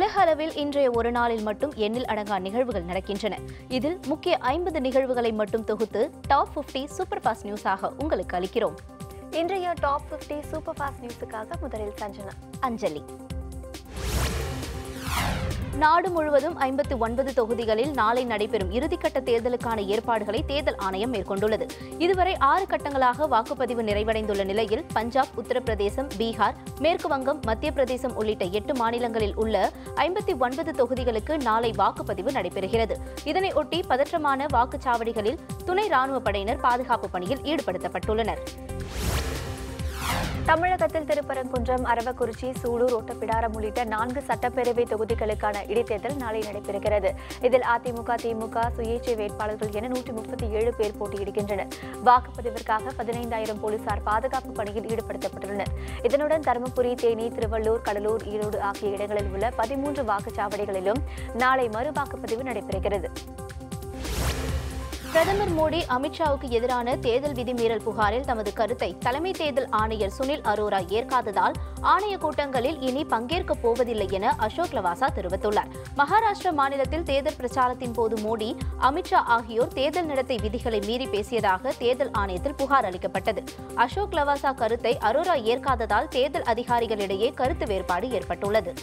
உலக அளவில் இன்றைய ஒரு நாளில் மட்டும் எண்ணில் அடங்கா நிகழ்வுகள் நடக்கின்றன இதில் முக்கிய ஐம்பது நிகழ்வுகளை மட்டும் தொகுத்து டாப் 50 சூப்பர் ஃபாஸ்ட் நியூஸாக உங்களுக்கு அளிக்கிறோம் இன்றைய டாப் 50 சூப்பர் ஃபாஸ்ட் நியூஸுக்காக முதலில் சஞ்சனா அஞ்சலி நாடு முழுவதும் ஐம்பத்தி ஒன்பது தொகுதிகளில் நாளை நடைபெறும் இறுதிக்கட்ட தேர்தலுக்கான ஏற்பாடுகளை தேர்தல் ஆணையம் மேற்கொண்டுள்ளது இதுவரை ஆறு கட்டங்களாக வாக்குப்பதிவு நிறைவடைந்துள்ள நிலையில் பஞ்சாப் உத்தரப்பிரதேசம் பீகார் மேற்கு வங்கம் மத்திய பிரதேசம் உள்ளிட்ட எட்டு மாநிலங்களில் உள்ள ஐம்பத்தி ஒன்பது தொகுதிகளுக்கு நாளை வாக்குப்பதிவு நடைபெறுகிறது இதனை ஒட்டி பதற்றமான வாக்குச்சாவடிகளில் துணை ராணுவ படையினர் பாதுகாப்பு பணியில் ஈடுபடுத்தப்பட்டுள்ளனர் தமிழகத்தில் திருப்பரங்குன்றம் அரவக்குறிச்சி சூலூர் ஒட்டப்பிடாரம் உள்ளிட்ட நான்கு சட்டப்பேரவை தொகுதிகளுக்கான இடைத்தேர்தல் நாளை நடைபெறுகிறது இதில் அதிமுக திமுக சுயேட்சை வேட்பாளர்கள் என நூற்றி முப்பத்தி ஏழு பேர் போட்டியிடுகின்றனர் வாக்குப்பதிவிற்காக பதினைந்தாயிரம் போலீசார் பாதுகாப்பு பணியில் ஈடுபடுத்தப்பட்டுள்ளனர் இதனுடன் தருமபுரி தேனி திருவள்ளூர் கடலூர் ஈரோடு ஆகிய இடங்களில் உள்ள பதிமூன்று வாக்குச்சாவடிகளிலும் நாளை மறு வாக்குப்பதிவு நடைபெறுகிறது பிரதமர் மோடி அமித்ஷாவுக்கு எதிரான தேர்தல் விதிமீறல் புகாரில் தமது கருத்தை தலைமை தேர்தல் ஆணையர் சுனில் அரோரா ஏற்காததால் ஆணைய கூட்டங்களில் இனி பங்கேற்கப் போவதில்லை என அசோக் லவாசா தெரிவித்துள்ளார் மகாராஷ்டிரா மாநிலத்தில் தேர்தல் பிரச்சாரத்தின் போது மோடி அமித்ஷா ஆகியோர் தேர்தல் நடத்தை விதிகளை மீறி பேசியதாக தேர்தல் ஆணையத்தில் புகார் அளிக்கப்பட்டது அசோக் லவாசா கருத்தை அரோரா ஏற்காததால் தேர்தல் அதிகாரிகளிடையே கருத்து வேறுபாடு ஏற்பட்டுள்ளது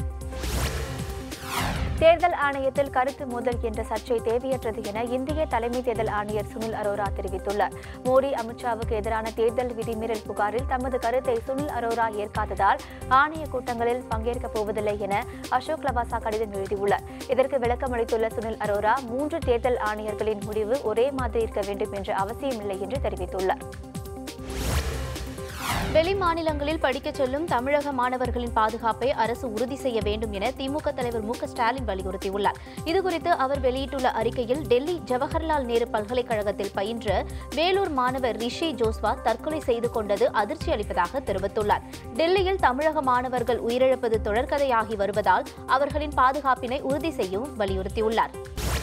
தேர்தல் ஆணையத்தில் கருத்து மோதல் என்ற சர்ச்சை தேவையற்றது என இந்திய தலைமை தேர்தல் ஆணையர் சுனில் அரோரா தெரிவித்துள்ளார் மோடி அமித்ஷாவுக்கு எதிரான தேர்தல் விதிமீறல் புகாரில் தமது கருத்தை சுனில் அரோரா ஏற்காததால் ஆணைய கூட்டங்களில் பங்கேற்கப் போவதில்லை என அசோக் லவாசா கடிதம் எழுதியுள்ளார் இதற்கு விளக்கம் அளித்துள்ள சுனில் அரோரா மூன்று தேர்தல் ஆணையர்களின் முடிவு ஒரே மாதிரி இருக்க வேண்டும் என்ற அவசியமில்லை என்று தெரிவித்துள்ளார் வெளி மாநிலங்களில் படிக்கச் செல்லும் தமிழக மாணவர்களின் பாதுகாப்பை அரசு உறுதி செய்ய வேண்டும் என திமுக தலைவர் மு க ஸ்டாலின் வலியுறுத்தியுள்ளார் இதுகுறித்து அவர் வெளியிட்டுள்ள அறிக்கையில் டெல்லி ஜவஹர்லால் நேரு பல்கலைக்கழகத்தில் பயின்ற வேலூர் மாணவர் ரிஷி ஜோஸ்வா தற்கொலை செய்து கொண்டது அதிர்ச்சி அளிப்பதாக தெரிவித்துள்ளார் டெல்லியில் தமிழக மாணவர்கள் உயிரிழப்பது தொடர்கதையாகி வருவதால் அவர்களின் பாதுகாப்பினை உறுதி செய்யவும் வலியுறுத்தியுள்ளார்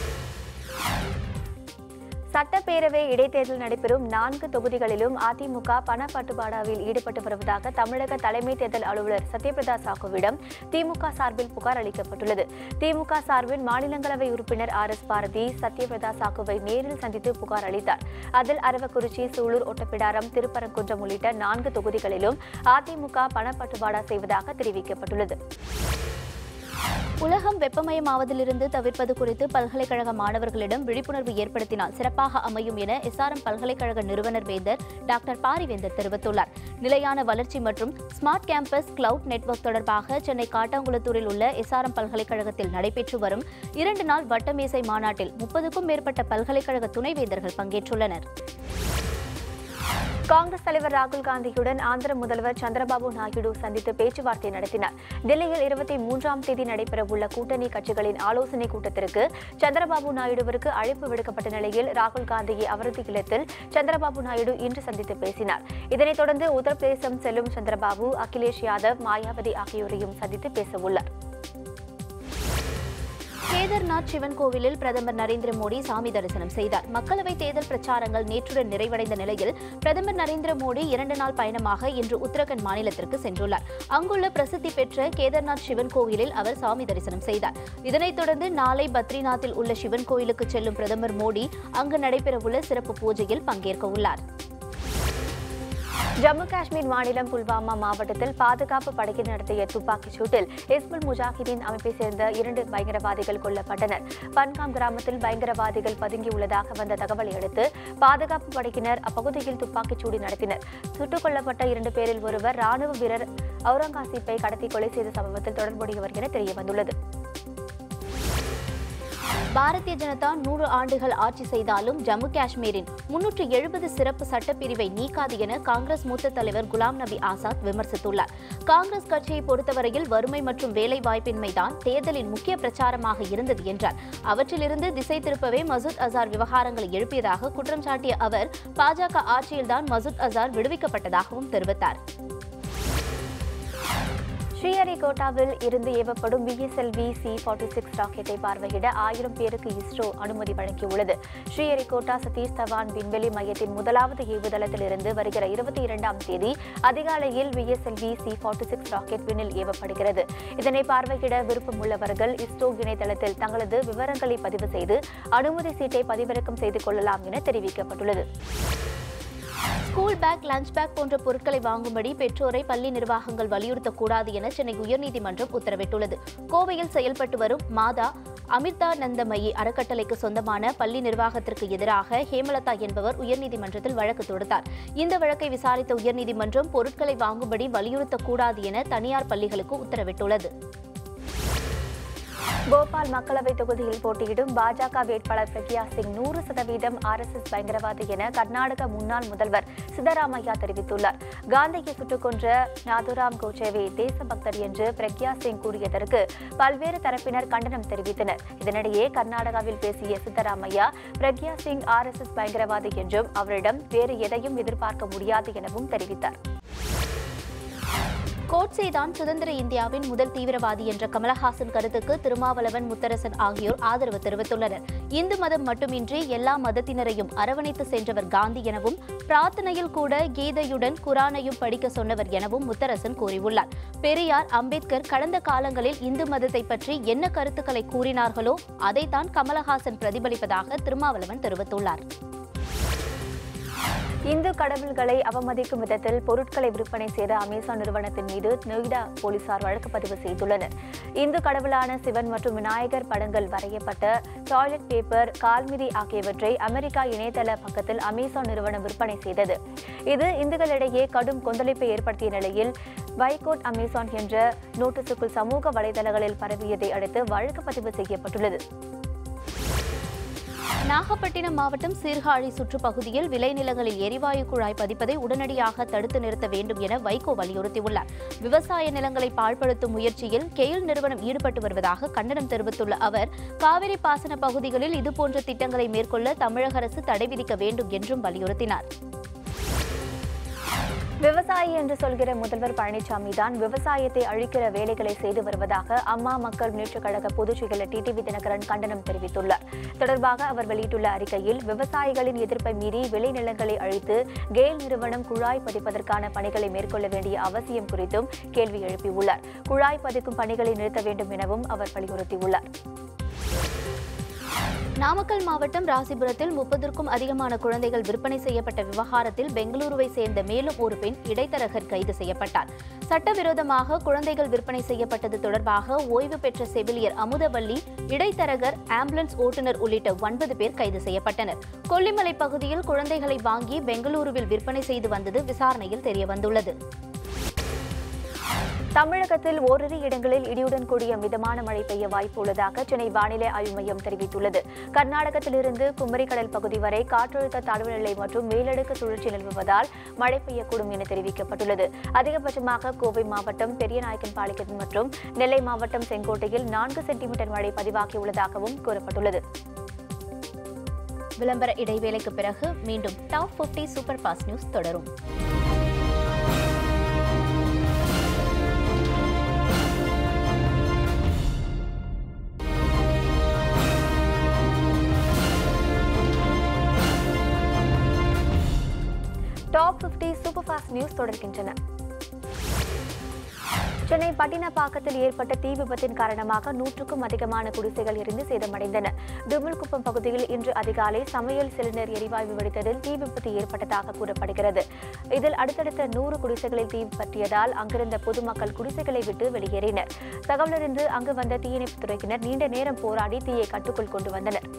சட்டப்பேரவை இடைத்தேர்தல் நடைபெறும் நான்கு தொகுதிகளிலும் அதிமுக பணப்பட்டுவாடாவில் ஈடுபட்டு வருவதாக தமிழக தலைமை தேர்தல் அலுவலர் சத்யபிரதா சாகுவிடம் திமுக சார்பில் புகார் அளிக்கப்பட்டுள்ளது திமுக சார்பில் மாநிலங்களவை உறுப்பினர் ஆர் எஸ் பாரதி சத்யபிரதா சாகுவை நேரில் சந்தித்து புகார் அளித்தார் அதில் அரவக்குறிச்சி சூலூர் ஒட்டப்பிடாரம் திருப்பரங்குன்றம் உள்ளிட்ட நான்கு தொகுதிகளிலும் அதிமுக பணப்பட்டுவாடா செய்வதாக தெரிவிக்கப்பட்டுள்ளது உலகம் வெப்பமயமாவதிலிருந்து தவிர்ப்பது குறித்து பல்கலைக்கழக மாணவர்களிடம் விழிப்புணர்வு ஏற்படுத்தினால் சிறப்பாக அமையும் என எஸ்ஆர்எம் பல்கலைக்கழக நிறுவனர் வேந்தர் டாக்டர் பாரிவேந்தர் தெரிவித்துள்ளார் நிலையான வளர்ச்சி மற்றும் ஸ்மார்ட் கேம்பஸ் கிளவுட் நெட்வொர்க் தொடர்பாக சென்னை காட்டாங்குளத்தூரில் உள்ள எஸ்ஆர்எம் பல்கலைக்கழகத்தில் நடைபெற்று வரும் இரண்டு நாள் வட்டமேசை மாநாட்டில் முப்பதுக்கும் மேற்பட்ட பல்கலைக்கழக துணைவேந்தர்கள் பங்கேற்றுள்ளனர் காங்கிரஸ் தலைவர் ராகுல் காந்தியுடன் ஆந்திர முதல்வர் சந்திரபாபு நாயுடு சந்தித்து பேச்சுவார்த்தை நடத்தினார் டெல்லியில் இருபத்தி மூன்றாம் தேதி நடைபெறவுள்ள கூட்டணி கட்சிகளின் ஆலோசனைக் கூட்டத்திற்கு சந்திரபாபு நாயுடுவிற்கு அழைப்பு விடுக்கப்பட்ட நிலையில் ராகுல் காந்தியை அவரது இல்லத்தில் சந்திரபாபு நாயுடு இன்று சந்தித்து பேசினார் இதனைத் தொடர்ந்து உத்தரப்பிரதேசம் செல்லும் சந்திரபாபு அகிலேஷ் யாதவ் மாயாவதி ஆகியோரையும் சந்தித்து பேசவுள்ளார் கேதார்நாத் சிவன் கோவிலில் பிரதமர் நரேந்திர மோடி சாமி தரிசனம் செய்தார் மக்களவைத் தேர்தல் பிரச்சாரங்கள் நேற்றுடன் நிறைவடைந்த நிலையில் பிரதமர் நரேந்திர மோடி இரண்டு நாள் பயணமாக இன்று உத்தரகண்ட் மாநிலத்திற்கு சென்றுள்ளார் அங்குள்ள பிரசித்தி பெற்ற கேதார்நாத் சிவன் கோவிலில் அவர் சாமி தரிசனம் செய்தார் இதனைத் தொடர்ந்து நாளை பத்ரிநாத்தில் உள்ள சிவன் கோயிலுக்கு செல்லும் பிரதமர் மோடி அங்கு நடைபெறவுள்ள சிறப்பு பூஜையில் பங்கேற்க உள்ளார் ஜம்மு காஷ்மீர் மாநிலம் புல்வாமா மாவட்டத்தில் பாதுகாப்பு படையினர் நடத்திய துப்பாக்கிச் சூட்டில் ஹிஸ்புல் முஜாஹிதீன் அமைப்பைச் சேர்ந்த இரண்டு பயங்கரவாதிகள் கொல்லப்பட்டனர் பன்காம் கிராமத்தில் பயங்கரவாதிகள் பதுங்கியுள்ளதாக வந்த தகவலை அடுத்து பாதுகாப்பு படையினர் அப்பகுதியில் துப்பாக்கிச் சூடு நடத்தினர் சுட்டுக் கொல்லப்பட்ட இரண்டு பேரில் ஒருவர் ராணுவ வீரர் அவுரங்காசீப்பை கடத்தி கொலை செய்த சம்பவத்தில் தொடர்புடையவர் என தெரியவந்துள்ளது பாரதிய ஜனதா நூறு ஆண்டுகள் ஆட்சி செய்தாலும் ஜம்மு காஷ்மீரின் முன்னூற்று எழுபது சிறப்பு சட்டப்பிரிவை நீக்காது என காங்கிரஸ் மூத்த தலைவர் குலாம் நபி ஆசாத் விமர்சித்துள்ளார் காங்கிரஸ் கட்சியை பொறுத்தவரையில் வறுமை மற்றும் வேலை வாய்ப்பின்மைதான் தேர்தலின் முக்கிய பிரச்சாரமாக இருந்தது என்றார் அவற்றிலிருந்து திசை திருப்பவே மசூத் அசார் விவகாரங்களை எழுப்பியதாக குற்றம் சாட்டிய அவர் பாஜக ஆட்சியில்தான் மசூத் அசார் விடுவிக்கப்பட்டதாகவும் தெரிவித்தார் ஸ்ரீஹரிகோட்டாவில் இருந்து ஏவப்படும் பிஎஸ்எல்வி சி ஃபார்ட்டி சிக்ஸ் ராக்கெட்டை பார்வையிட ஆயிரம் பேருக்கு இஸ்ரோ அனுமதி வழங்கியுள்ளது ஸ்ரீஹரிகோட்டா சதீஷ் தவான் விண்வெளி மையத்தின் முதலாவது ஏவுதளத்திலிருந்து வருகிற இருபத்தி இரண்டாம் தேதி அதிகாலையில் PSLV C forty six rocket விண்ணில் ஏவப்படுகிறது இதனை பார்வையிட விருப்பமுள்ளவர்கள் இஸ்ரோ இணையதளத்தில் தங்களது விவரங்களை பதிவு செய்து அனுமதி சீட்டை பதிவிறக்கம் செய்து கொள்ளலாம் என தெரிவிக்கப்பட்டுள்ளது ஸ்கூல் பேக் லஞ்ச் பேக் போன்ற பொருட்களை வாங்கும்படி பெற்றோரை பள்ளி நிர்வாகங்கள் வலியுறுத்தக்கூடாது என சென்னை உயர்நீதிமன்றம் உத்தரவிட்டுள்ளது கோவையில் செயல்பட்டு வரும் மாதா அமிர்தானந்தமயி அறக்கட்டளைக்கு சொந்தமான பள்ளி நிர்வாகத்திற்கு எதிராக ஹேமலதா என்பவர் உயர்நீதிமன்றத்தில் வழக்கு தொடுத்தார் இந்த வழக்கை விசாரித்த உயர்நீதிமன்றம் பொருட்களை வாங்கும்படி வலியுறுத்தக்கூடாது என தனியார் பள்ளிகளுக்கு உத்தரவிட்டுள்ளது போபால் மக்களவை தொகுதியில் போட்டியிடும் பாஜக வேட்பாளர் பிரக்யா சிங் நூறு சதவீதம் ஆர்எஸ்எஸ் பயங்கரவாதி என கர்நாடக முன்னாள் முதல்வர் சித்தராமையா தெரிவித்துள்ளார் காந்தியை சுட்டுக் கொன்ற நாதுராம் கோச்சேவே தேசபக்தர் என்று பிரக்யா சிங் கூறியதற்கு பல்வேறு தரப்பினர் கண்டனம் தெரிவித்தனர் இதனிடையே கர்நாடகாவில் பேசிய சித்தராமையா பிரக்யா சிங் ஆர்எஸ்எஸ் பயங்கரவாதி என்றும் அவரிடம் வேறு எதையும் எதிர்பார்க்க முடியாது எனவும் தெரிவித்தார் கோட்சேதான் சுதந்திர இந்தியாவின் முதல் தீவிரவாதி என்ற கமலஹாசன் கருத்துக்கு திருமாவளவன் முத்தரசன் ஆகியோர் ஆதரவு தெரிவித்துள்ளனர் இந்து மதம் மட்டுமின்றி எல்லா மதத்தினரையும் அரவணைத்து சென்றவர் காந்தி எனவும் பிரார்த்தனையில் கூட கீதையுடன் குரானையும் படிக்க சொன்னவர் எனவும் முத்தரசன் கூறியுள்ளார் பெரியார் அம்பேத்கர் கடந்த காலங்களில் இந்து மதத்தை பற்றி என்ன கருத்துக்களை கூறினார்களோ அதைத்தான் கமலஹாசன் பிரதிபலிப்பதாக திருமாவளவன் தெரிவித்துள்ளார் இந்து கடவுள்களை அவமதிக்கும் விதத்தில் பொருட்களை விற்பனை செய்த அமேசான் நிறுவனத்தின் மீது நொய்டா போலீசார் வழக்கு பதிவு செய்துள்ளனர் இந்து கடவுளான சிவன் மற்றும் விநாயகர் படங்கள் வரையப்பட்ட டாய்லெட் பேப்பர் கால்மிதி ஆகியவற்றை அமெரிக்கா இணையதள பக்கத்தில் அமேசான் நிறுவனம் விற்பனை செய்தது இது இந்துக்களிடையே கடும் கொந்தளிப்பை ஏற்படுத்திய நிலையில் வைகோட் அமேசான் என்ற நோட்டீஸுக்குள் சமூக வலைதளங்களில் பரவியதை அடுத்து வழக்கு பதிவு செய்யப்பட்டுள்ளது நாகப்பட்டினம் மாவட்டம் சீர்காழி சுற்றுப்பகுதியில் விளைநிலங்களில் எரிவாயு குழாய் பதிப்பதை உடனடியாக தடுத்து நிறுத்த வேண்டும் என வைகோ வலியுறுத்தியுள்ளார் விவசாய நிலங்களை பாழ்படுத்தும் முயற்சியில் கெயில் நிறுவனம் ஈடுபட்டு வருவதாக கண்டனம் தெரிவித்துள்ள அவர் காவிரி பாசன பகுதிகளில் இதுபோன்ற திட்டங்களை மேற்கொள்ள தமிழக அரசு தடை விதிக்க வேண்டும் என்றும் வலியுறுத்தினார் விவசாயி என்று சொல்கிற முதல்வர் பழனிசாமி தான் விவசாயத்தை அழிக்கிற வேலைகளை செய்து வருவதாக அம்மா மக்கள் முன்னேற்றக் கழக பொதுச் செயலர் டிடிவி தினகரன் கண்டனம் தெரிவித்துள்ளார் தொடர்பாக அவர் வெளியிட்டுள்ள அறிக்கையில் விவசாயிகளின் எதிர்ப்பை மீறி விளைநிலங்களை அழித்து கெயில் நிறுவனம் குழாய் பதிப்பதற்கான பணிகளை மேற்கொள்ள வேண்டிய அவசியம் குறித்தும் கேள்வி எழுப்பியுள்ளார் குழாய் பதிக்கும் பணிகளை நிறுத்த வேண்டும் எனவும் அவர் வலியுறுத்தியுள்ளார் நாமக்கல் மாவட்டம் ராசிபுரத்தில் முப்பதற்கும் அதிகமான குழந்தைகள் விற்பனை செய்யப்பட்ட விவகாரத்தில் பெங்களூருவை சேர்ந்த மேலும் ஒரு பெண் இடைத்தரகர் கைது செய்யப்பட்டார் சட்டவிரோதமாக குழந்தைகள் விற்பனை செய்யப்பட்டது தொடர்பாக ஓய்வு பெற்ற செவிலியர் அமுதவல்லி இடைத்தரகர் ஆம்புலன்ஸ் ஓட்டுநர் உள்ளிட்ட ஒன்பது பேர் கைது செய்யப்பட்டனர் கொல்லிமலை பகுதியில் குழந்தைகளை வாங்கி பெங்களூருவில் விற்பனை செய்து வந்தது விசாரணையில் தெரியவந்துள்ளது தமிழகத்தில் ஓரிரு இடங்களில் இடியுடன் கூடிய மிதமான மழை பெய்ய வாய்ப்பு உள்ளதாக சென்னை வானிலை ஆய்வு மையம் தெரிவித்துள்ளது கர்நாடகத்திலிருந்து குமரிக்கடல் பகுதி வரை காற்றழுத்த தாழ்வு நிலை மற்றும் மேலடுக்கு சுழற்சி நிலவுவதால் மழை பெய்யக்கூடும் என தெரிவிக்கப்பட்டுள்ளது அதிகபட்சமாக கோவை மாவட்டம் பெரியநாயக்கன்பாளையம் மற்றும் நெல்லை மாவட்டம் செங்கோட்டையில் நான்கு சென்டிமீட்டர் மழை பதிவாகியுள்ளதாகவும் கூறப்பட்டுள்ளது விளம்பர இடைவேளைக்கு பிறகு மீண்டும் டாப் 50 சூப்பர் ஃபாஸ்ட் நியூஸ் தொடரும் டாப் 50 சூப்பர் ஃபாஸ்ட் நியூஸ் தொடர்கின்றன சென்னை பட்டினப்பாக்கத்தில் ஏற்பட்ட தீ விபத்தின் காரணமாக நூற்றுக்கும் அதிகமான குடிசைகள் எரிந்து சேதமடைந்தன துமில்குப்பம் பகுதியில் இன்று அதிகாலை சமையல் சிலிண்டர் எரிவாயு வெடித்ததில் தீ விபத்து ஏற்பட்டதாக கூறப்படுகிறது இதில் அடுத்தடுத்த நூறு குடிசைகளில் தீ பற்றியதால் அங்கிருந்த பொதுமக்கள் குடிசைகளை விட்டு வெளியேறினர் தகவலறிந்து அங்கு வந்த தீயணைப்புத் துறையினர் நீண்ட நேரம் போராடி தீயை கட்டுக்குள் கொண்டு வந்தனர்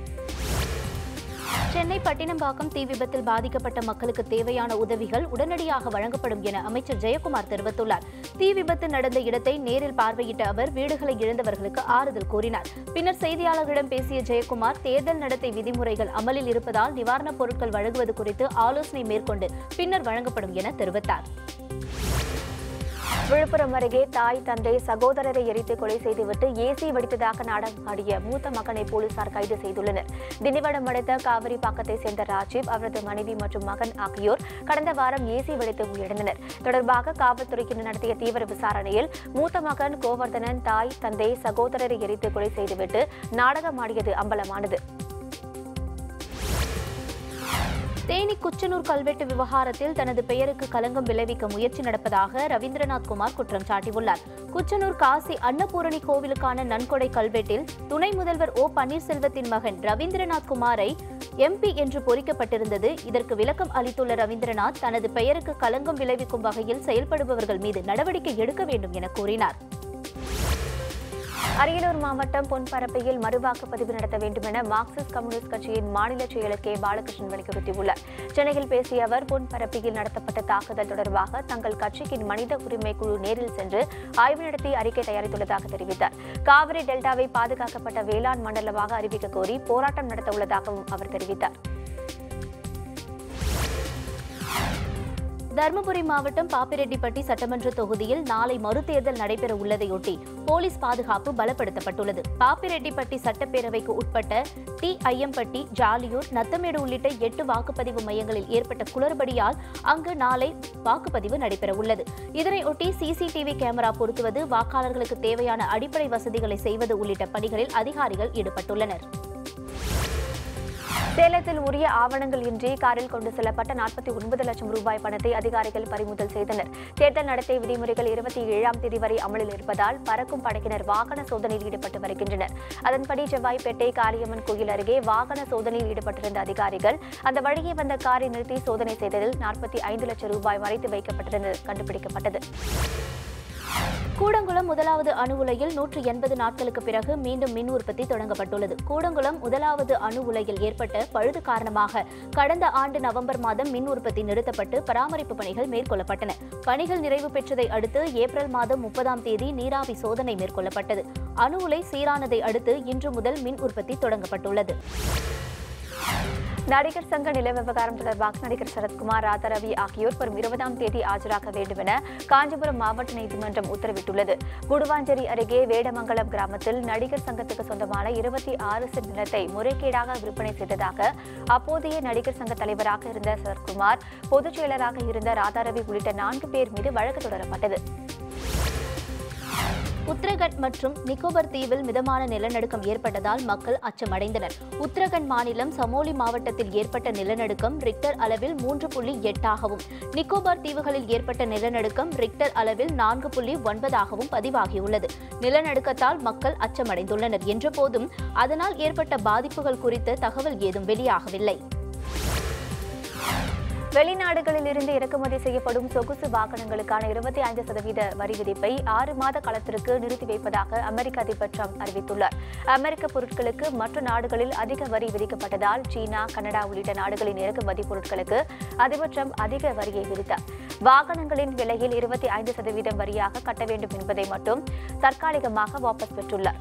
சென்னை பட்டினம்பாக்கம் தீ விபத்தில் பாதிக்கப்பட்ட மக்களுக்கு தேவையான உதவிகள் உடனடியாக வழங்கப்படும் என அமைச்சர் ஜெயக்குமார் தெரிவித்துள்ளார் தீ விபத்து நடந்த இடத்தை நேரில் பார்வையிட்ட அவர் வீடுகளை இழந்தவர்களுக்கு ஆறுதல் கூறினார் பின்னர் செய்தியாளர்களிடம் பேசிய ஜெயக்குமார் தேர்தல் நடத்தை விதிமுறைகள் அமலில் இருப்பதால் நிவாரணப் பொருட்கள் வழங்குவது குறித்து ஆலோசனை மேற்கொண்டு பின்னர் வழங்கப்படும் என தெரிவித்தார் விழுப்புரம் அருகே தாய் தந்தை சகோதரரை எரித்து கொலை செய்துவிட்டு ஏசி வெடித்ததாக நாடகம் ஆடிய மூத்த மகனை போலீசார் கைது செய்துள்ளனர் திண்டிவனம் அடுத்த காவிரி பாக்கத்தை சேர்ந்த ராஜீவ் அவரது மனைவி மற்றும் மகன் ஆகியோர் கடந்த வாரம் ஏசி வெடித்து உயிரிழந்தனர் தொடர்பாக காவல்துறையினர் நடத்திய தீவிர விசாரணையில் மூத்த மகன் கோவர்தனன் தாய் தந்தை சகோதரரை எரித்து கொலை செய்துவிட்டு நாடகமாடியது அம்பலமானது தேனி குச்சனூர் கல்வெட்டு விவகாரத்தில் தனது பெயருக்கு களங்கம் விளைவிக்க முயற்சி நடப்பதாக ரவீந்திரநாத் குமார் குற்றம் சாட்டியுள்ளார் குச்சனூர் காசி அன்னபூரணி கோவிலுக்கான நன்கொடை கல்வெட்டில் துணை முதல்வர் ஓ பன்னீர்செல்வத்தின் மகன் ரவீந்திரநாத் குமாரை எம்பி என்று பொறிக்கப்பட்டிருந்தது இதற்கு விளக்கம் அளித்துள்ள ரவீந்திரநாத் தனது பெயருக்கு களங்கம் விளைவிக்கும் வகையில் செயல்படுபவர்கள் மீது நடவடிக்கை எடுக்க வேண்டும் என கூறினார் அரியலூர் மாவட்டம் பொன்பரப்பையில் மறுவாக்குப்பதிவு நடத்த வேண்டும் என மார்க்சிஸ்ட் கம்யூனிஸ்ட் கட்சியின் மாநில செயலர் கே பாலகிருஷ்ணன் வலியுறுத்தியுள்ளார் சென்னையில் பேசிய அவர் பொன்பரப்பையில் நடத்தப்பட்ட தாக்குதல் தொடர்பாக தங்கள் கட்சியின் மனித உரிமை குழு நேரில் சென்று ஆய்வு நடத்தி அறிக்கை தயாரித்துள்ளதாக தெரிவித்தார் காவிரி டெல்டாவை பாதுகாக்கப்பட்ட வேளாண் மண்டலமாக அறிவிக்க கோரி போராட்டம் நடத்த உள்ளதாகவும் அவர் தெரிவித்தார் தருமபுரி மாவட்டம் பாப்பிரெட்டிப்பட்டி சட்டமன்ற தொகுதியில் நாளை மறுதேர்தல் நடைபெற உள்ளதையொட்டி போலீஸ் பாதுகாப்பு பலப்படுத்தப்பட்டுள்ளது பாப்பிரெட்டிப்பட்டி சட்டப்பேரவைக்கு உட்பட்ட டி ஐயம்பட்டி ஜாலியூர் நத்தமேடு உள்ளிட்ட எட்டு வாக்குப்பதிவு மையங்களில் ஏற்பட்ட குளறுபடியால் அங்கு நாளை வாக்குப்பதிவு நடைபெற உள்ளது இதனையொட்டி சிசிடிவி கேமரா பொருத்துவது வாக்காளர்களுக்கு தேவையான அடிப்படை வசதிகளை செய்வது உள்ளிட்ட பணிகளில் அதிகாரிகள் ஈடுபட்டுள்ளனர் சேலத்தில் உரிய ஆவணங்கள் இன்றி காரில் கொண்டு செல்லப்பட்ட நாற்பத்தி ஒன்பது லட்சம் ரூபாய் பணத்தை அதிகாரிகள் பறிமுதல் செய்தனர் தேர்தல் நடத்தை விதிமுறைகள் இருபத்தி ஏழாம் தேதி வரை அமலில் இருப்பதால் பறக்கும் படையினர் வாகன சோதனையில் ஈடுபட்டு வருகின்றனர் அதன்படி செவ்வாய்ப்பேட்டை காளியம்மன் கோயில் அருகே வாகன சோதனையில் ஈடுபட்டிருந்த அதிகாரிகள் அந்த வழியே வந்த காரை நிறுத்தி சோதனை செய்ததில் நாற்பத்தி ஐந்து லட்சம் ரூபாய் மறைத்து வைக்கப்பட்டிருந்தது கண்டுபிடிக்கப்பட்டது கூடங்குளம் முதலாவது அணு உலையில் நூற்று எண்பது நாட்களுக்கு பிறகு மீண்டும் மின் உற்பத்தி தொடங்கப்பட்டுள்ளது கூடங்குளம் முதலாவது அணு உலையில் ஏற்பட்ட பழுது காரணமாக கடந்த ஆண்டு நவம்பர் மாதம் மின் உற்பத்தி நிறுத்தப்பட்டு பராமரிப்பு பணிகள் மேற்கொள்ளப்பட்டன பணிகள் நிறைவு பெற்றதை அடுத்து ஏப்ரல் மாதம் முப்பதாம் தேதி நீராவி சோதனை மேற்கொள்ளப்பட்டது அணு உலை சீரானதை அடுத்து இன்று முதல் மின் உற்பத்தி தொடங்கப்பட்டுள்ளது நடிகர் சங்க நில விவகாரம் தொடர்பாக நடிகர் சரத்குமார் ராதாரவி ஆகியோர் வரும் இருபதாம் தேதி ஆஜராக வேண்டும் என காஞ்சிபுரம் மாவட்ட நீதிமன்றம் உத்தரவிட்டுள்ளது குடுவாஞ்சேரி அருகே வேடமங்கலம் கிராமத்தில் நடிகர் சங்கத்துக்கு சொந்தமான இருபத்தி ஆறு சென்ட் நிலத்தை முறைகேடாக விற்பனை செய்ததாக அப்போதைய நடிகர் சங்க தலைவராக இருந்த சரத்குமார் பொதுச் செயலராக இருந்த ராதாரவி உள்ளிட்ட நான்கு பேர் மீது வழக்கு தொடரப்பட்டது உத்தரகண்ட் மற்றும் நிக்கோபர் தீவில் மிதமான நிலநடுக்கம் ஏற்பட்டதால் மக்கள் அச்சமடைந்தனர் உத்தரகண்ட் மாநிலம் சமோலி மாவட்டத்தில் ஏற்பட்ட நிலநடுக்கம் ரிக்டர் அளவில் மூன்று புள்ளி எட்டாகவும் நிக்கோபார் தீவுகளில் ஏற்பட்ட நிலநடுக்கம் ரிக்டர் அளவில் நான்கு புள்ளி ஒன்பதாகவும் பதிவாகியுள்ளது நிலநடுக்கத்தால் மக்கள் அச்சமடைந்துள்ளனர் என்றபோதும் அதனால் ஏற்பட்ட பாதிப்புகள் குறித்து தகவல் ஏதும் வெளியாகவில்லை வெளிநாடுகளில் இருந்து இறக்குமதி செய்யப்படும் சொகுசு வாகனங்களுக்கான இருபத்தி ஐந்து சதவீத வரி விதிப்பை ஆறு மாத காலத்திற்கு நிறுத்தி வைப்பதாக அமெரிக்க அதிபர் ட்ரம்ப் அறிவித்துள்ளார் அமெரிக்க பொருட்களுக்கு மற்ற நாடுகளில் அதிக வரி விதிக்கப்பட்டதால் சீனா கனடா உள்ளிட்ட நாடுகளின் இறக்குமதி பொருட்களுக்கு அதிபர் ட்ரம்ப் அதிக வரியை விதித்தார் வாகனங்களின் விலையில் இருபத்தி ஐந்து சதவீதம் வரியாக கட்ட வேண்டும் என்பதை மட்டும் தற்காலிகமாக வாபஸ் பெற்றுள்ளார்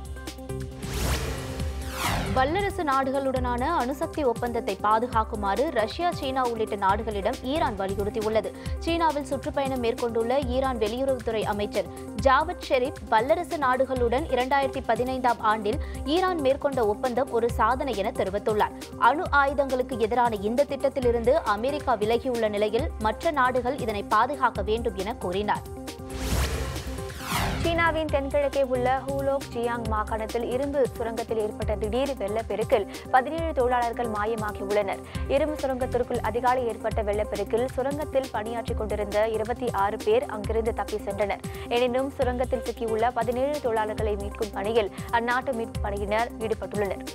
வல்லரசு நாடுகளுடனான அணுசக்தி ஒப்பந்தத்தை பாதுகாக்குமாறு ரஷ்யா சீனா உள்ளிட்ட நாடுகளிடம் ஈரான் வலியுறுத்தியுள்ளது சீனாவில் சுற்றுப்பயணம் மேற்கொண்டுள்ள ஈரான் வெளியுறவுத்துறை அமைச்சர் ஜாவத் ஷெரீப் வல்லரசு நாடுகளுடன் இரண்டாயிரத்தி பதினைந்தாம் ஆண்டில் ஈரான் மேற்கொண்ட ஒப்பந்தம் ஒரு சாதனை என தெரிவித்துள்ளார் அணு ஆயுதங்களுக்கு எதிரான இந்த திட்டத்திலிருந்து அமெரிக்கா விலகியுள்ள நிலையில் மற்ற நாடுகள் இதனை பாதுகாக்க வேண்டும் என கூறினார் சீனாவின் தென்கிழக்கே உள்ள ஹூலோக் ஜியாங் மாகாணத்தில் இரும்பு சுரங்கத்தில் ஏற்பட்ட திடீர் வெள்ளப்பெருக்கில் பதினேழு தொழிலாளர்கள் மாயமாகியுள்ளனர் இரும்பு சுரங்கத்திற்குள் அதிகாலை ஏற்பட்ட வெள்ளப்பெருக்கில் சுரங்கத்தில் பணியாற்றிக் கொண்டிருந்த இருபத்தி ஆறு பேர் அங்கிருந்து தப்பி சென்றனர் எனினும் சுரங்கத்தில் சிக்கியுள்ள பதினேழு தொழிலாளர்களை மீட்கும் பணியில் அந்நாட்டு மீட்பு படையினர் ஈடுபட்டுள்ளனர்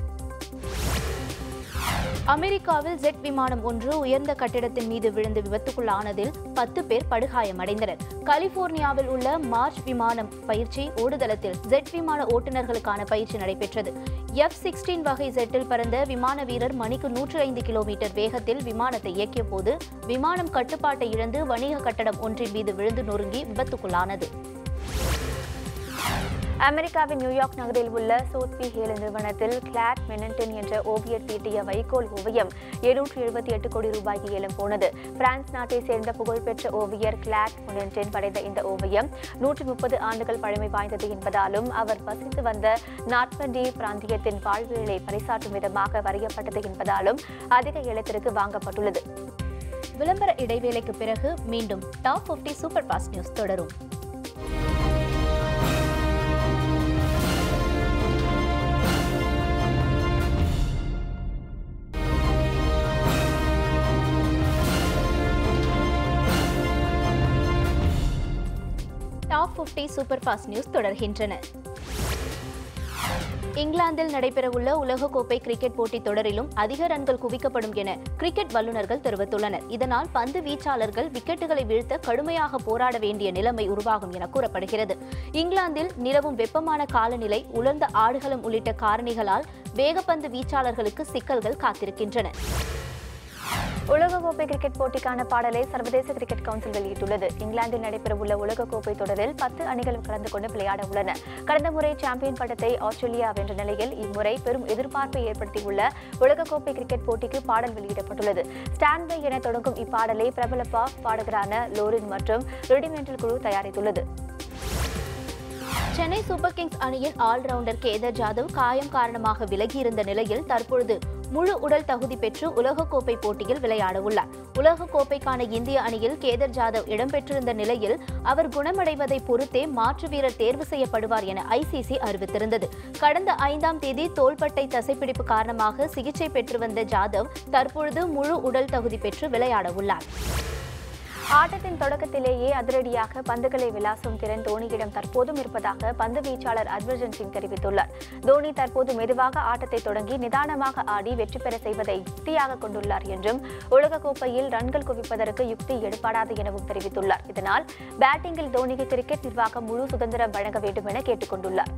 அமெரிக்காவில் ஜெட் விமானம் ஒன்று உயர்ந்த கட்டிடத்தின் மீது விழுந்து விபத்துக்குள்ளானதில் பத்து பேர் படுகாயமடைந்தனர் கலிபோர்னியாவில் உள்ள மார்ச் விமானம் பயிற்சி ஓடுதளத்தில் ஜெட் விமான ஓட்டுநர்களுக்கான பயிற்சி நடைபெற்றது எஃப் சிக்ஸ்டீன் வகை ஜெட்டில் பறந்த விமான வீரர் மணிக்கு நூற்று ஐந்து கிலோமீட்டர் வேகத்தில் விமானத்தை இயக்கிய போது விமானம் கட்டுப்பாட்டை இழந்து வணிக கட்டடம் ஒன்றின் மீது விழுந்து நொறுங்கி விபத்துக்குள்ளானது அமெரிக்காவின் நியூயார்க் நகரில் உள்ள சோத்பி ஹேல் நிறுவனத்தில் கிளாட் மெனன்டன் என்ற ஓவியர் தீட்டிய வைக்கோல் ஓவியம் எழுநூற்றி எழுபத்தி எட்டு கோடி ரூபாய்க்கு ஏலம் போனது பிரான்ஸ் நாட்டை சேர்ந்த புகழ்பெற்ற ஓவியர் கிளாட் மெனன்டன் படைத்த இந்த ஓவியம் நூற்றி முப்பது ஆண்டுகள் பழமை வாய்ந்தது என்பதாலும் அவர் வசித்து வந்த நாட்பண்டி பிராந்தியத்தின் வாழ்வியலை பறைசாற்றும் விதமாக வரையப்பட்டது என்பதாலும் அதிக ஏலத்திற்கு வாங்கப்பட்டுள்ளது விளம்பர இடைவேளைக்கு பிறகு மீண்டும் டாப் 50 சூப்பர் ஃபாஸ்ட் நியூஸ் தொடரும் டாப் 50 சூப்பர் ஃபாஸ்ட் நியூஸ் தொடர்கின்றன இங்கிலாந்தில் நடைபெறவுள்ள உலகக்கோப்பை கிரிக்கெட் போட்டித் தொடரிலும் அதிக ரன்கள் குவிக்கப்படும் என கிரிக்கெட் வல்லுநர்கள் தெரிவித்துள்ளனர் இதனால் பந்து வீச்சாளர்கள் விக்கெட்டுகளை வீழ்த்த கடுமையாக போராட வேண்டிய நிலைமை உருவாகும் என கூறப்படுகிறது இங்கிலாந்தில் நிலவும் வெப்பமான காலநிலை உலர்ந்த ஆடுகளம் உள்ளிட்ட காரணிகளால் வேகப்பந்து வீச்சாளர்களுக்கு சிக்கல்கள் காத்திருக்கின்றன உலகக்கோப்பை கிரிக்கெட் போட்டிக்கான பாடலை சர்வதேச கிரிக்கெட் கவுன்சில் வெளியிட்டுள்ளது இங்கிலாந்தில் நடைபெறவுள்ள உலகக்கோப்பை தொடரில் பத்து அணிகள் கலந்து கொண்டு விளையாட உள்ளன கடந்த முறை சாம்பியன் பட்டத்தை ஆஸ்திரேலியா வென்ற நிலையில் இம்முறை பெரும் எதிர்பார்ப்பை ஏற்படுத்தியுள்ள உலகக்கோப்பை கிரிக்கெட் போட்டிக்கு பாடல் வெளியிடப்பட்டுள்ளது ஸ்டாண்ட் பை என தொடங்கும் இப்பாடலை பிரபல பாப் பாடகரான லோரின் மற்றும் ரெடிமெண்டல் குழு தயாரித்துள்ளது சென்னை சூப்பர் கிங்ஸ் அணியின் ஆல்ரவுண்டர் கேதர் ஜாதவ் காயம் காரணமாக விலகியிருந்த நிலையில் தற்பொழுது முழு உடல் தகுதி பெற்று உலகக்கோப்பை போட்டியில் விளையாட உள்ளார் உலகக்கோப்பைக்கான இந்திய அணியில் கேதர் ஜாதவ் இடம்பெற்றிருந்த நிலையில் அவர் குணமடைவதை பொறுத்தே மாற்று வீரர் தேர்வு செய்யப்படுவார் என ஐசிசி அறிவித்திருந்தது கடந்த ஐந்தாம் தேதி தோள்பட்டை தசைப்பிடிப்பு காரணமாக சிகிச்சை பெற்று வந்த ஜாதவ் தற்பொழுது முழு உடல் தகுதி பெற்று விளையாட உள்ளார் ஆட்டத்தின் தொடக்கத்திலேயே அதிரடியாக பந்துகளை விளாசும் திறன் தோனியிடம் தற்போதும் இருப்பதாக பந்து வீச்சாளர் ஹர்பஜன் சிங் தெரிவித்துள்ளார் தோனி தற்போது மெதுவாக ஆட்டத்தை தொடங்கி நிதானமாக ஆடி வெற்றி பெற செய்வதை யுக்தியாக கொண்டுள்ளார் என்றும் உலகக்கோப்பையில் ரன்கள் குவிப்பதற்கு யுக்தி எடுப்படாது எனவும் தெரிவித்துள்ளார் இதனால் பேட்டிங்கில் தோனிக்கு கிரிக்கெட் நிர்வாகம் முழு சுதந்திரம் வழங்க வேண்டும் என கேட்டுக் கொண்டுள்ளார்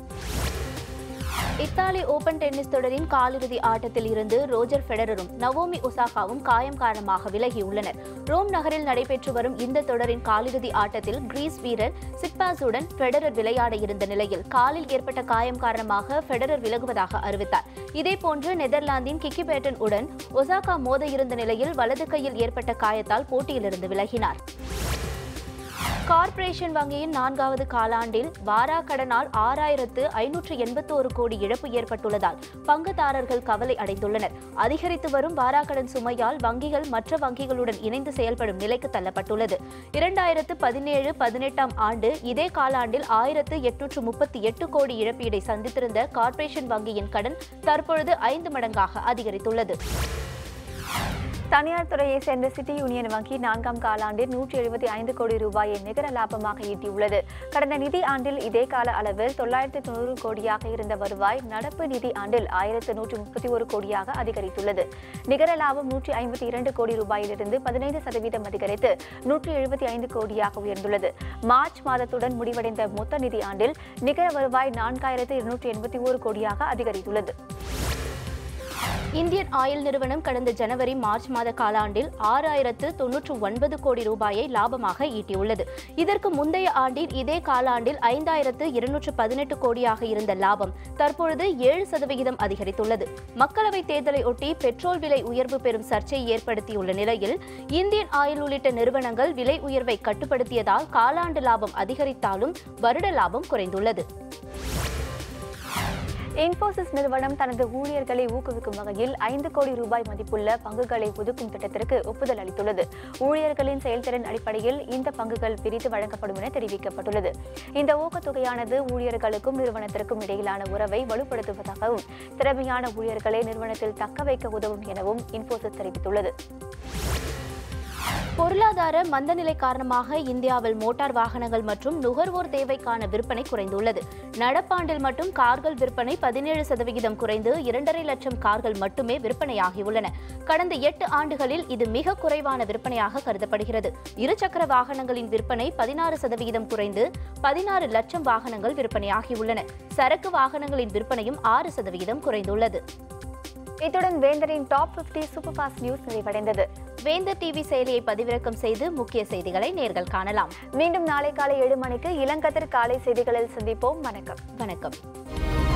இத்தாலி ஓபன் டென்னிஸ் தொடரின் காலிறுதி ஆட்டத்தில் இருந்து ரோஜர் ஃபெடரரும் நவோமி ஒசாகாவும் காயம் காரணமாக விலகியுள்ளனர் ரோம் நகரில் நடைபெற்று வரும் இந்த தொடரின் காலிறுதி ஆட்டத்தில் கிரீஸ் வீரர் சிட்பாஸுடன் ஃபெடரர் விளையாட இருந்த நிலையில் காலில் ஏற்பட்ட காயம் காரணமாக ஃபெடரர் விலகுவதாக அறிவித்தார் இதேபோன்று நெதர்லாந்தின் கிக்கி பேட்டன் உடன் ஒசாகா மோத இருந்த நிலையில் வலது கையில் ஏற்பட்ட காயத்தால் போட்டியிலிருந்து விலகினார் கார்ப்பரேஷன் வங்கியின் நான்காவது காலாண்டில் வாரா கடனால் ஆறாயிரத்து ஐநூற்று எண்பத்தோரு கோடி இழப்பு ஏற்பட்டுள்ளதால் பங்குதாரர்கள் கவலை அடைந்துள்ளனர் அதிகரித்து வரும் வாராக்கடன் சுமையால் வங்கிகள் மற்ற வங்கிகளுடன் இணைந்து செயல்படும் நிலைக்கு தள்ளப்பட்டுள்ளது இரண்டாயிரத்து பதினேழு பதினெட்டாம் ஆண்டு இதே காலாண்டில் ஆயிரத்து எட்நூற்று முப்பத்தி எட்டு கோடி இழப்பீடை சந்தித்திருந்த கார்ப்பரேஷன் வங்கியின் கடன் தற்பொழுது ஐந்து மடங்காக அதிகரித்துள்ளது தனியார் துறையைச் சேர்ந்த சிட்டி யூனியன் வங்கி நான்காம் காலாண்டில் நூற்றி எழுபத்தி ஐந்து கோடி ரூபாயை நிகர லாபமாக ஈட்டியுள்ளது கடந்த நிதி ஆண்டில் இதே கால அளவில் தொள்ளாயிரத்து தொண்ணூறு கோடியாக இருந்த வருவாய் நடப்பு நிதி ஆண்டில் ஆயிரத்து நூற்றி முப்பத்தி ஒரு கோடியாக அதிகரித்துள்ளது நிகர லாபம் நூற்றி ஐம்பத்தி இரண்டு கோடி ரூபாயிலிருந்து பதினைந்து சதவீதம் அதிகரித்து நூற்றி எழுபத்தி ஐந்து கோடியாக உயர்ந்துள்ளது மார்ச் மாதத்துடன் முடிவடைந்த மொத்த நிதி ஆண்டில் நிகர வருவாய் நான்காயிரத்து இருநூற்றி எண்பத்தி ஒரு கோடியாக அதிகரித்துள்ளது இந்தியன் ஆயில் நிறுவனம் கடந்த ஜனவரி மார்ச் மாத காலாண்டில் ஆறாயிரத்து தொன்னூற்று ஒன்பது கோடி ரூபாயை லாபமாக ஈட்டியுள்ளது இதற்கு முந்தைய ஆண்டில் இதே காலாண்டில் ஐந்தாயிரத்து இருநூற்று பதினெட்டு கோடியாக இருந்த லாபம் தற்பொழுது ஏழு சதவிகிதம் அதிகரித்துள்ளது மக்களவைத் தேர்தலை ஒட்டி பெட்ரோல் விலை உயர்வு பெறும் சர்ச்சையை ஏற்படுத்தியுள்ள நிலையில் இந்தியன் ஆயில் உள்ளிட்ட நிறுவனங்கள் விலை உயர்வை கட்டுப்படுத்தியதால் காலாண்டு லாபம் அதிகரித்தாலும் வருட லாபம் குறைந்துள்ளது இன்போசிஸ் நிறுவனம் தனது ஊழியர்களை ஊக்குவிக்கும் வகையில் ஐந்து கோடி ரூபாய் மதிப்புள்ள பங்குகளை ஒதுக்கும் திட்டத்திற்கு ஒப்புதல் அளித்துள்ளது ஊழியர்களின் செயல்திறன் அடிப்படையில் இந்த பங்குகள் பிரித்து வழங்கப்படும் என தெரிவிக்கப்பட்டுள்ளது இந்த ஊக்கத்தொகையானது ஊழியர்களுக்கும் நிறுவனத்திற்கும் இடையிலான உறவை வலுப்படுத்துவதாகவும் திறமையான ஊழியர்களை நிறுவனத்தில் தக்க வைக்க உதவும் எனவும் இன்போசிஸ் தெரிவித்துள்ளது பொருளாதார மந்தநிலை காரணமாக இந்தியாவில் மோட்டார் வாகனங்கள் மற்றும் நுகர்வோர் தேவைக்கான விற்பனை குறைந்துள்ளது நடப்பாண்டில் மட்டும் கார்கள் விற்பனை பதினேழு சதவிகிதம் குறைந்து இரண்டரை லட்சம் கார்கள் மட்டுமே விற்பனையாகியுள்ளன கடந்த எட்டு ஆண்டுகளில் இது மிக குறைவான விற்பனையாக கருதப்படுகிறது இருசக்கர வாகனங்களின் விற்பனை பதினாறு சதவிகிதம் குறைந்து பதினாறு லட்சம் வாகனங்கள் விற்பனையாகியுள்ளன சரக்கு வாகனங்களின் விற்பனையும் ஆறு சதவிகிதம் குறைந்துள்ளது இத்துடன் வேந்தரின் டாப் 50 சூப்பர் ஃபாஸ்ட் நியூஸ் நிறைவடைந்தது வேந்தர் டிவி செயலியை பதிவிறக்கம் செய்து முக்கிய செய்திகளை நேர்கள் காணலாம் மீண்டும் நாளை காலை ஏழு மணிக்கு இளங்கதிர் காலை செய்திகளில் சந்திப்போம் வணக்கம் வணக்கம்